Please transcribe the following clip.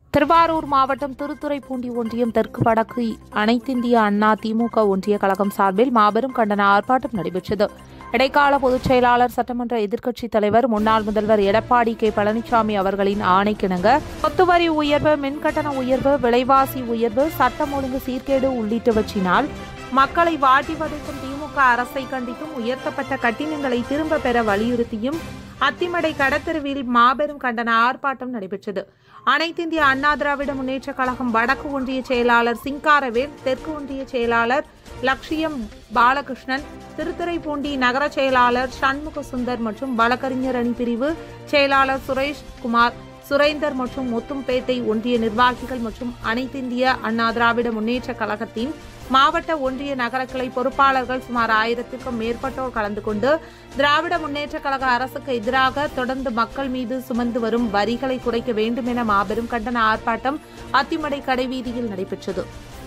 திருவாரூர் மாவட்டம் திருத்துறைப்பூண்டி ஒன்றியம் தெற்கு வடக்கு அனைத்திந்திய அண்ணா திமுக ஒன்றிய கழகம் சார்பில் மாபெரும் கண்டன ஆர்ப்பாட்டம் நடைபெற்றது இடைக்கால பொதுச் செயலாளர் சட்டமன்ற எதிர்க்கட்சித் தலைவர் முன்னாள் முதல்வர் எடப்பாடி கே பழனிசாமி அவர்களின் ஆணைக்கிணங்க சொத்து வரி உயர்வு மின்கட்டண உயர்வு விலைவாசி உயர்வு சட்டம் ஒழுங்கு சீர்கேடு உள்ளிட்டவற்றினால் மக்களை வாட்டி வதைக்கும் திமுக அரசை கண்டித்தும் உயர்த்தப்பட்ட கட்டினங்களை திரும்ப பெற வலியுறுத்தியும் அத்திமடை கடத்தெருவில் மாபெரும் கண்டன ஆர்ப்பாட்டம் நடைபெற்றது அனைத்திந்திய அண்ணா திராவிட முன்னேற்ற கழகம் வடக்கு ஒன்றிய செயலாளர் சிங்காரவேல் தெற்கு ஒன்றிய செயலாளர் லட்சியம் பாலகிருஷ்ணன் திருத்துறைப்பூண்டி நகர செயலாளர் சண்முக சுந்தர் மற்றும் வழக்கறிஞர் அணி பிரிவு செயலாளர் சுரேஷ் குமார் சுரேந்தர் மற்றும் முத்தும்பேட்டை ஒன்றிய நிர்வாகிகள் மற்றும் அனைத்திந்திய அண்ணா திராவிட முன்னேற்ற கழகத்தின் மாவட்ட ஒன்றிய நகர கிளை பொறுப்பாளர்கள் சுமார் ஆயிரத்திற்கும் மேற்பட்டோர் கலந்து கொண்டு திராவிட முன்னேற்ற கழக அரசுக்கு எதிராக தொடர்ந்து மக்கள் மீது சுமந்து வரும் வரிகளை குறைக்க வேண்டும் என மாபெரும் கண்டன ஆர்ப்பாட்டம் அத்திமடை கடைவீதியில் நடைபெற்றது